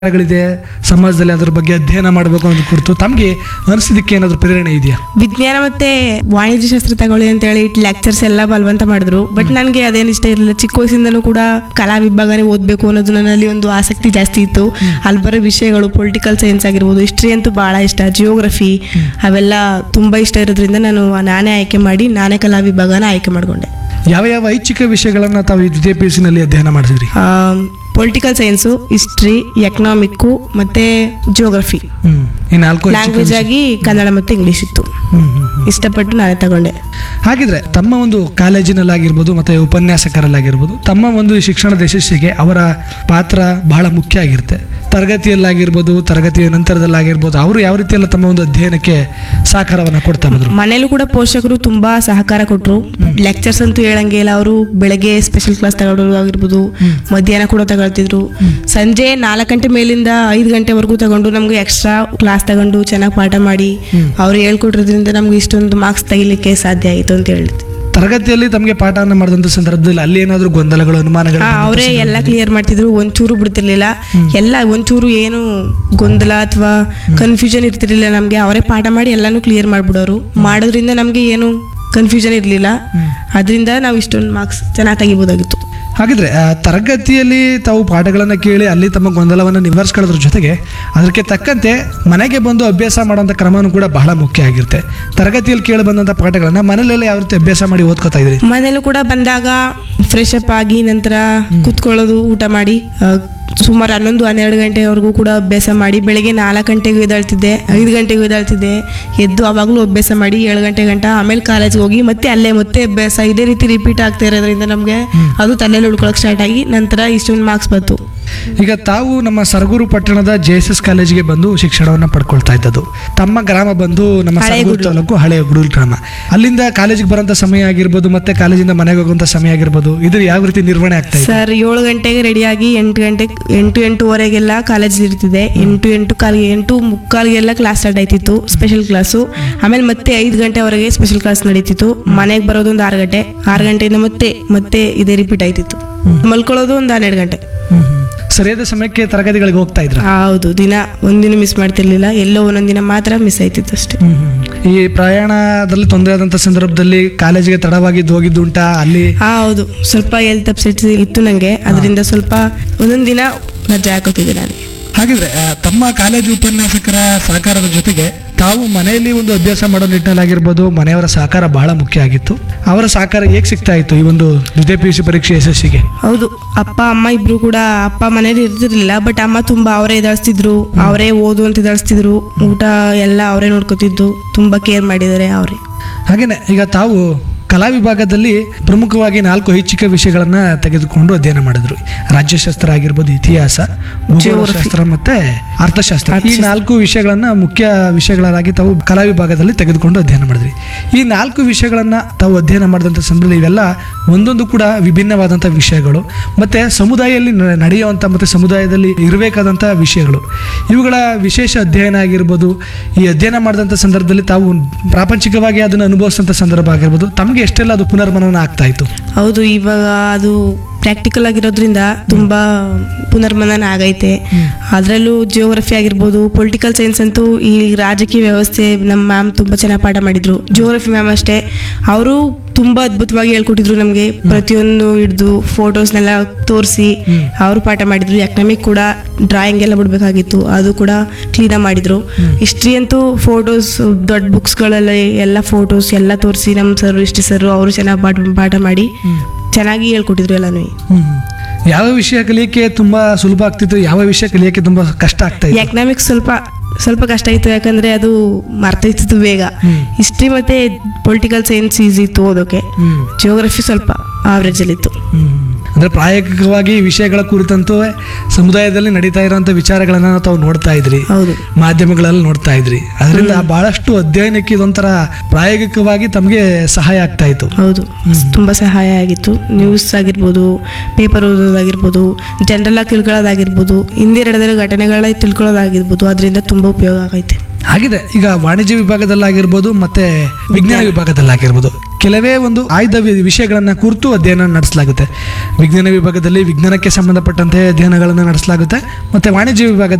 ಗಳಿದೆ ಸಮಾಜದಲ್ಲಿ ಅದ್ರ ಬಗ್ಗೆ ಅಧ್ಯಯನ ಮಾಡಬೇಕು ಅನ್ನೋದು ಕುರಿತು ತಮಗೆ ಅನಿಸಿದಕ್ಕೆ ಏನಾದ್ರು ಪ್ರೇರಣೆ ಇದೆಯಾ ವಿಜ್ಞಾನ ಮತ್ತೆ ವಾಣಿಜ್ಯ ಶಾಸ್ತ್ರ ತಗೊಳ್ಳಿ ಅಂತ ಹೇಳಿ ಲೆಕ್ಚರ್ಸ್ ಎಲ್ಲ ಬಲವಂತ ಮಾಡಿದ್ರು ಬಟ್ ನನಗೆ ಅದೇನು ಇಷ್ಟ ಇರಲಿಲ್ಲ ಚಿಕ್ಕ ವಯಸ್ಸಿಂದನೂ ಕೂಡ ಕಲಾ ವಿಭಾಗನೇ ಓದಬೇಕು ಅನ್ನೋದು ನನ್ನಲ್ಲಿ ಒಂದು ಆಸಕ್ತಿ ಜಾಸ್ತಿ ಇತ್ತು ಅಲ್ಲಿ ಬರೋ ವಿಷಯಗಳು ಪೊಲಿಟಿಕಲ್ ಸೈನ್ಸ್ ಆಗಿರ್ಬೋದು ಹಿಸ್ಟ್ರಿ ಅಂತೂ ಭಾಳ ಇಷ್ಟ ಜಿಯೋಗ್ರಫಿ ಅವೆಲ್ಲ ತುಂಬ ಇಷ್ಟ ಇರೋದ್ರಿಂದ ನಾನು ನಾನೇ ಆಯ್ಕೆ ಮಾಡಿ ನಾನೇ ಕಲಾ ವಿಭಾಗನ ಆಯ್ಕೆ ಮಾಡಿಕೊಂಡೆ ಯಾವ ಯಾವ ಐಚ್ಛಿಕ ವಿಷಯಗಳನ್ನ ತಾವು ಈ ದ್ವಿತೀಯ ಪಿ ನಲ್ಲಿ ಅಧ್ಯಯನ ಮಾಡಿದ್ರಿ ಪೊಲಿಟಿಕಲ್ ಸೈನ್ಸು ಹಿಸ್ಟ್ರಿ ಎಕನಾಮಿಕ್ಕು ಮತ್ತೆ ಜಿಯೋಗ್ರಫಿ ಹ್ಮ್ ಈ ನಾಲ್ಕು ಐಚ್ಛಿಕ ಲ್ಯಾಂಗ್ವೇಜ್ ವಿಷಯ- ಆಗಿ ಕನ್ನಡ ಮತ್ತು ಇಂಗ್ಲೀಷ್ ಇತ್ತು ಹ್ಮ್, ಹ್ಮ್, ಹ್ಮ್. ಇಷ್ಟಪಟ್ಟು ನಾನೇ ತಗೊಂಡೆ ಹಾಗಿದ್ರೆ ತಮ್ಮ ಒಂದು ಕಾಲೇಜಿನಲ್ಲಾಗಿರ್ಬೋದು ಮತ್ತೆ ಉಪನ್ಯಾಸಕರಲ್ಲಾಗಿರ್ಬೋದು ತಮ್ಮ ಒಂದು ಶಿಕ್ಷಣದ ಯಶಸ್ಸಿಗೆ ಅವರ ಪಾತ್ರ ಬಹಳ ಮುಖ್ಯ ಆಗಿರುತ್ತೆ ತರಗತಿಯಲ್ಲಾಗಿರ್ಬೋದು ತರಗತಿಯ ನಂತರದಲ್ಲಾಗಿರ್ಬೋದು ಅವರು ಯಾವ ರೀತಿ ಎಲ್ಲ ತಮ್ಮ ಒಂದು ಅಧ್ಯಯನಕ್ಕೆ ಸಹಕಾರವನ್ನ ಕೊಡ್ತಾ ಬಂದ್ರು ಮನೇಲೂ ಕೂಡ ಪೋಷಕರು ತುಂಬಾ ಸಹಕಾರ ಕೊಟ್ಟರು ಲೆಕ್ಚರ್ಸ್ ಅಂತೂ ಹೇಳಂಗೆ ಇಲ್ಲ ಅವರು ಬೆಳಗ್ಗೆ ಸ್ಪೆಷಲ್ ಕ್ಲಾಸ್ ತಗೊಳ್ಳೋದು ಆಗಿರ್ಬೋದು ಮಧ್ಯಾಹ್ನ ಕೂಡ ತಗೊಳ್ತಿದ್ರು ಸಂಜೆ ನಾಲ್ಕು ಗಂಟೆ ಮೇಲಿಂದ ಐದು ಗಂಟೆವರೆಗೂ ತಗೊಂಡು ನಮ್ಗೆ ಎಕ್ಸ್ಟ್ರಾ ಕ್ಲಾಸ್ ತಗೊಂಡು ಚೆನ್ನಾಗಿ ಪಾಠ ಮಾಡಿ ಅವ್ರು ಹೇಳ್ಕೊಟ್ಟಿರೋದ್ರಿಂದ ನಮ್ಗೆ ಇಷ್ಟೊಂದು ಮಾರ್ಕ್ಸ್ ತೆಗಿಲಿಕ್ಕೆ ಸಾಧ್ಯ ಆಯಿತು ಅಂತ ಹೇಳ್ತೀವಿ ತರಗತಿಯಲ್ಲಿ ತಮಗೆ ಪಾಠವನ್ನು ಮಾಡಿದಂಥ ಸಂದರ್ಭದಲ್ಲಿ ಅಲ್ಲಿ ಏನಾದರೂ ಗೊಂದಲಗಳು ಅನುಮಾನಗಳು ಅವರೇ ಎಲ್ಲ ಕ್ಲಿಯರ್ ಮಾಡ್ತಿದ್ರು ಒಂಚೂರು ಬಿಡ್ತಿರ್ಲಿಲ್ಲ ಎಲ್ಲ ಒಂಚೂರು ಏನು ಗೊಂದಲ ಅಥವಾ ಕನ್ಫ್ಯೂಷನ್ ಇರ್ತಿರ್ಲಿಲ್ಲ ನಮಗೆ ಅವರೇ ಪಾಠ ಮಾಡಿ ಎಲ್ಲಾನು ಕ್ಲಿಯರ್ ಮಾಡ್ಬಿಡೋರು ಮಾಡೋದ್ರಿಂದ ನಮಗೆ ಏನು ಕನ್ಫ್ಯೂಷನ್ ಇರಲಿಲ್ಲ ಅದರಿಂದ ನಾವು ಇಷ್ಟೊಂದು ಮಾರ್ಕ್ಸ್ ಚೆನ್ನಾಗಿ ತೆಗಿಬೋದಾಗಿತ್ತು ಹಾಗಿದ್ರೆ ಆ, ತರಗತಿಯಲ್ಲಿ ತಾವು ಪಾಠಗಳನ್ನು ಕೇಳಿ ಅಲ್ಲಿ ತಮ್ಮ ಗೊಂದಲವನ್ನು ನಿವಾರಿಸ್ಕೊಳ್ಳೋದ್ರ ಜೊತೆಗೆ ಅದಕ್ಕೆ ತಕ್ಕಂತೆ ಮನೆಗೆ ಬಂದು ಅಭ್ಯಾಸ ಮಾಡುವಂಥ ಕ್ರಮನೂ ಕೂಡ ಬಹಳ ಮುಖ್ಯ ಆಗಿರುತ್ತೆ ತರಗತಿಯಲ್ಲಿ ಕೇಳಿ ಬಂದಂಥ ಪಾಠಗಳನ್ನ ಮನೆಯಲ್ಲೆಲ್ಲ ಯಾವ ರೀತಿ ಅಭ್ಯಾಸ ಮಾಡಿ ಓದ್ಕೋತಾ ಇದ್ರಿ ಮನೇಲೂ ಕೂಡ ಬಂದಾಗ ಫ್ರೆಶ್ ಅಪ್ ಆಗಿ ನಂತರ ಕುತ್ಕೊಳ್ಳೋದು ಊಟ ಮಾಡಿ ಆ, ಸುಮಾರು ಹನ್ನೊಂದು ಹನ್ನೆರಡು ಗಂಟೆವರೆಗೂ ಕೂಡ ಅಭ್ಯಾಸ ಮಾಡಿ ಬೆಳಗ್ಗೆ ನಾಲ್ಕು ಗಂಟೆಗೆ ಎದ್ದೇಳ್ತಿದ್ದೆ ಐದು ಗಂಟೆಗೆ ಎದ್ದೇಳ್ತಿದ್ದೆ ಎದ್ದು ಅವಾಗಲೂ ಅಭ್ಯಾಸ ಮಾಡಿ ಏಳು ಗಂಟೆ ಗಂಟ ಆಮೇಲೆ ಕಾಲೇಜ್ಗೆ ಹೋಗಿ ಮತ್ತೆ ಅಲ್ಲೇ ಮತ್ತೆ ಅಭ್ಯಾಸ ಇದೇ ರೀತಿ ರಿಪೀಟ್ ಆಗ್ತಾ ಇರೋದ್ರಿಂದ ನಮಗೆ ಅದು ತಲೆಯಲ್ಲಿ ಉಳ್ಕೊಳಕ್ಕೆ ಸ್ಟಾರ್ಟ್ ಆಗಿ ನಂತರ ಇಷ್ಟೊಂದು ಮಾರ್ಕ್ಸ್ ಬಂತು ಈಗ ತಾವು ನಮ್ಮ ಸರಗೂರು ಪಟ್ಟಣದ ಜೆ ಎಸ್ ಎಸ್ ಕಾಲೇಜಿಗೆ ಬಂದು ಶಿಕ್ಷಣವನ್ನು ಪಡ್ಕೊಳ್ತಾ ಇದ್ದದ್ದು ತಮ್ಮ ಗ್ರಾಮ ಬಂದು ನಮ್ಮ ಹಳೆ ಸರಗೂರು ಗುಡ್ಲು. ತಾಲೂಕು ಹಳೆ ಗುಡೂಲ್ ಗ್ರಾಮ ಅಲ್ಲಿಂದ ಕಾಲೇಜಿಗೆ ಬರೋಂಥ ಸಮಯ ಆಗಿರ್ಬೋದು ಮತ್ತೆ ಕಾಲೇಜಿಂದ ಮನೆಗೆ ಹೋಗುವಂಥ ಸಮಯ ಆಗಿರ್ಬೋದು ಇದು ಯಾವ ರೀತಿ ನಿರ್ವಹಣೆ ಆಗ್ತಾ ಇದೆ ಸರ್ ಏಳು ಗಂಟೆಗೆ ರೆಡಿಯಾಗಿ ಎಂಟು ಗಂಟೆ ಎಂಟು ಎಂಟೂವರೆಗೆಲ್ಲ ಕಾಲೇಜ್ ಇರ್ತಿದೆ ಎಂಟು ಎಂಟು ಕಾಲಿಗೆ ಎಂಟು ಮುಕ್ಕಾಲಿಗೆಲ್ಲ ಕ್ಲಾಸ್ ಸ್ಟಾರ್ಟ್ ಆಯ್ತಿತ್ತು ಸ್ಪೆಷಲ್ ಕ್ಲಾಸು ಆಮೇಲೆ ಮತ್ತೆ ಐದು ಗಂಟೆವರೆಗೆ ಸ್ಪೆಷಲ್ ಕ್ಲಾಸ್ ನಡೀತಿತ್ತು ಮನೆಗೆ ಬರೋದು ಒಂದು ಆರು ಗಂಟೆ ಆರು ಗಂಟೆಯಿಂದ ಮತ್ತೆ ಮತ್ತೆ ಇದೇ ರಿಪೀಟ್ ಆಯ್ತಿತ್ತು ಮಲ್ಕೊಳ್ಳೋದು ಒಂದು ಹನ್ನೆರಡು ಗಂಟೆ ಹ್ಮ್, ಹ್ಮ್. ಸರಿಯಾದ ಸಮಯಕ್ಕೆ ತರಗತಿಗಳಿಗೆ ಹೋಗ್ತಾ ಇದ್ರ ಹೌದು ದಿನ ಒಂದಿನ ಮಿಸ್ ಮಾಡ್ತಿರ್ಲಿಲ್ಲ ಎಲ್ಲೋ ಒಂದೊಂದು ದಿನ ಮಾತ್ರ ಮಿಸ್ ಆಯ್ತಿತ್ತು ಅಷ್ಟೇ ಈ ಪ್ರಯಾಣದಲ್ಲಿ ತೊಂದರೆ ಆದಂಥ ಸಂದರ್ಭದಲ್ಲಿ ಕಾಲೇಜಿಗೆ ತಡವಾಗಿದ್ದು ಹೋಗಿದ್ದು ಉಂಟಾ ಅಲ್ಲಿ ಹಾ ಹೌದು ಸ್ವಲ್ಪ ಹೆಲ್ತ್ ಅಪ್ಸೆಟ್ ಇತ್ತು ನನಗೆ ಅದರಿಂದ ಸ್ವಲ್ಪ ಒಂದೊಂದು ದಿನ ರಜೆ ಹಾಕೋತಿದ್ದೆ ನಾನು ಹಾಗಿದ್ರೆ ಆ, ತಮ್ಮ ಕಾಲೇಜು ಉಪನ್ಯಾಸಕರ ಸಹಕಾರದ ಜೊತೆಗೆ ತಾವು ಮನೆಯಲ್ಲಿ ಒಂದು ಅಭ್ಯಾಸ ಮಾಡೋ ನಿಟ್ಟಿನಲ್ಲಾಗಿರ್ಬೋದು ಮನೆಯವರ ಸಹಕಾರ ಬಹಳ ಮುಖ್ಯ ಆಗಿತ್ತು ಅವರ ಸಹಕಾರ ಹೇಗೆ ಸಿಗ್ತಾ ಇತ್ತು ಈ ಒಂದು ದ್ವಿತೀಯ ಪಿ ಯು ಸಿ ಪರೀಕ್ಷೆ ಯಶಸ್ಸಿಗೆ ಹೌದು ಅಪ್ಪ ಅಮ್ಮ ಇಬ್ರು ಕೂಡ ಅಪ್ಪ ಮನೇಲಿ ಇರ್ತಿರ್ಲಿಲ್ಲ ಬಟ್ ಅಮ್ಮ ತುಂಬಾ ಅವರೇ ಎದಾಳಿಸ್ತಿದ್ರು ಅವರೇ ಓದು ಅಂತ ಎದಾಳಿಸ್ತಿದ್ರು ಊಟ ಎಲ್ಲ ಅವರೇ ನೋಡ್ಕೊತಿದ್ದು ತುಂಬಾ ಕೇರ್ ಮಾಡಿದ್ದಾರೆ ಅವರೇ ಹಾಗೇನೆ ಈಗ ತಾವು ಕಲಾ ವಿಭಾಗದಲ್ಲಿ ಪ್ರಮುಖವಾಗಿ ನಾಲ್ಕು ಐಚ್ಛಿಕ ವಿಷಯಗಳನ್ನ ತೆಗೆದುಕೊಂಡು ಅಧ್ಯಯನ ಮಾಡಿದ್ರು ರಾಜ್ಯಶಾಸ್ತ್ರ ಆಗಿರ್ಬೋದು ಇತಿಹಾಸ ಭೂಗೋಳಶಾಸ್ತ್ರ ಮತ್ತೆ ಅರ್ಥಶಾಸ್ತ್ರ ಈ ನಾಲ್ಕು ವಿಷಯಗಳನ್ನ ಮುಖ್ಯ ವಿಷಯಗಳಾಗಿ ತಾವು ಕಲಾ ವಿಭಾಗದಲ್ಲಿ ತೆಗೆದುಕೊಂಡು ಅಧ್ಯಯನ ಮಾಡಿದ್ರಿ ಈ ನಾಲ್ಕು ವಿಷಯಗಳನ್ನ ತಾವು ಅಧ್ಯಯನ ಮಾಡಿದಂಥ ಸಂದರ್ಭದಲ್ಲಿ ಇವೆಲ್ಲ ಒಂದೊಂದು ಕೂಡ ವಿಭಿನ್ನವಾದಂಥ ವಿಷಯಗಳು ಮತ್ತೆ ಸಮುದಾಯದಲ್ಲಿ ನ- ನಡೆಯುವಂಥ ಮತ್ತೆ ಸಮುದಾಯದಲ್ಲಿ ಇರಬೇಕಾದಂಥ ವಿಷಯಗಳು ಇವುಗಳ ವಿಶೇಷ ಅಧ್ಯಯನ ಆಗಿರ್ಬೋದು ಈ ಅಧ್ಯಯನ ಮಾಡಿದಂಥ ಸಂದರ್ಭದಲ್ಲಿ ತಾವು ಪ್ರಾಪಂಚಿಕವಾಗಿ ಅದನ್ನು ಅನುಭವಿಸಿದಂಥ ಸಂದರ್ಭ ಆಗಿರ್ಬೋದು ತಮಗೆ ಎಷ್ಟೆಲ್ಲ ಅದು ಪುನರ್ಮನನ ಆಗ್ತಾ ಇತ್ತು ಹೌದು ಇವಾಗ ಅದು ಪ್ರಾಕ್ಟಿಕಲ್ ಆಗಿರೋದ್ರಿಂದ ತುಂಬಾ ಪುನರ್ಮನನ ಆಗೈತೆ ಅದರಲ್ಲೂ ಜಿಯೋಗ್ರಫಿ ಆಗಿರ್ಬೋದು ಪೊಲಿಟಿಕಲ್ ಸೈನ್ಸ್ ಅಂತೂ ಈ ರಾಜಕೀಯ ವ್ಯವಸ್ಥೆ ನಮ್ಮ ಮ್ಯಾಮ್ ತುಂಬ ಚೆನ್ನಾಗಿ ಪಾಠ ಮಾಡಿದ್ರು ಜಿಯೋಗ್ರಫಿ ಮ್ಯಾಮ್ ಅಷ್ಟೇ ಅವರು ತುಂಬಾ ಅದ್ಭುತವಾಗಿ ಹೇಳ್ಕೊಟ್ಟಿದ್ರು ನಮಗೆ ಪ್ರತಿಯೊಂದು ಹಿಡಿದು ಫೋಟೋಸ್ನೆಲ್ಲ ತೋರಿಸಿ ಅವರು ಪಾಠ ಮಾಡಿದ್ರು ಎಕನಾಮಿಕ್ ಕೂಡ ಡ್ರಾಯಿಂಗ್ ಎಲ್ಲ ಬಿಡಬೇಕಾಗಿತ್ತು ಅದು ಕೂಡ ಕ್ಲೀನಾಗಿ ಮಾಡಿದ್ರು ಹಿಸ್ಟ್ರಿ ಅಂತೂ ಫೋಟೋಸ್ ದೊಡ್ಡ ಬುಕ್ಸ್ಗಳಲ್ಲಿ ಎಲ್ಲ ಫೋಟೋಸ್ ಎಲ್ಲ ತೋರಿಸಿ ನಮ್ಮ ಸರ್ ಹಿಸ್ಟ್ರಿ ಸರ್ ಅವರು ಚೆನ್ನಾಗಿ ಪಾಠ ಪಾಠ ಮಾಡಿ ಚೆನ್ನಾಗಿ ಹೇಳ್ಕೊಟ್ಟಿದ್ರು ಎಲ್ಲನೂ ಯಾವ ವಿಷಯ ಕಲಿಯಕ್ಕೆ ತುಂಬಾ ಸುಲಭ ಆಗ್ತಿತ್ತು ಯಾವ ವಿಷಯ ಕಲಿಯಕ್ಕೆ ತುಂಬಾ ಕಷ್ಟ ಆಗ್ತಾ ಇತ್ತು ಎಕನಾಮಿಕ್ಸ್ ಸ್ವಲ್ಪ ಸ್ವಲ್ಪ ಕಷ್ಟ ಇತ್ತು ಯಾಕಂದ್ರೆ ಅದು ಮರ್ತೈತಿತ್ತು ಬೇಗ ಹಿಸ್ಟ್ರಿ ಮತ್ತೆ ಪೊಲಿಟಿಕಲ್ ಸೈನ್ಸ್ ಈಸಿ ಇತ್ತು ಓದೋಕೆ ಹ್ಮ್. ಜಿಯೋಗ್ರಫಿ ಸ್ವಲ್ಪ ಆವ್ರೇಜ್ ಅಲ್ಲಿ ಇತ್ತು ಹ್ಮ್. ಅಂದ್ರೆ ಪ್ರಾಯೋಗಿಕವಾಗಿ ವಿಷಯಗಳ ಕುರಿತಂತೂ ಸಮುದಾಯದಲ್ಲಿ ನಡೀತಾ ಇರುವಂತ ವಿಚಾರಗಳನ್ನ ತಾವು ನೋಡ್ತಾ ಇದ್ರಿ ಹೌದು ಮಾಧ್ಯಮಗಳಲ್ಲಿ ನೋಡ್ತಾ ಇದ್ರಿ ಅದರಿಂದ ಬಹಳಷ್ಟು ಅಧ್ಯಯನಕ್ಕೆ ಇದೊಂಥರ ಪ್ರಾಯೋಗಿಕವಾಗಿ ತಮಗೆ ಸಹಾಯ ಆಗ್ತಾ ಇತ್ತು ಹೌದು ತುಂಬಾ ಸಹಾಯ ಆಗಿತ್ತು ನ್ಯೂಸ್ ಆಗಿರ್ಬೋದು ಪೇಪರ್ ಓದೋದಾಗಿರ್ಬೋದು ಜನರಲ್ ಆಗಿ ತಿಳ್ಕೊಳ್ಳೋದಾಗಿರ್ಬೋದು ಹಿಂದೆ ನಡೆದಿರೋ ಘಟನೆಗಳ ತಿಳ್ಕೊಳ್ಳೋದಾಗಿರ್ಬೋದು ಅದರಿಂದ ತುಂಬಾ ಉಪಯೋಗ ಆಗೈತೆ ಆಗಿದೆ ಈಗ ವಾಣಿಜ್ಯ ವಿಭಾಗದಲ್ಲಾಗಿರ್ಬೋದು ಮತ್ತೆ ವಿಜ್ಞಾನ ವಿಭಾಗದಲ್ಲಾಗಿರ್ಬೋದು ಕೆಲವೇ ಒಂದು ಆಯ್ದ ವಿ- ವಿಷಯಗಳನ್ನ ಕುರಿತು ಅಧ್ಯಯನ ನಡೆಸಲಾಗುತ್ತೆ ವಿಜ್ಞಾನ ವಿಭಾಗದಲ್ಲಿ ವಿಜ್ಞಾನಕ್ಕೆ ಸಂಬಂಧಪಟ್ಟಂತೆ ಅಧ್ಯಯನಗಳನ್ನು ನಡೆಸಲಾಗುತ್ತೆ ಮತ್ತೆ ವಾಣಿಜ್ಯ ವಿಭಾಗದಲ್ಲಿ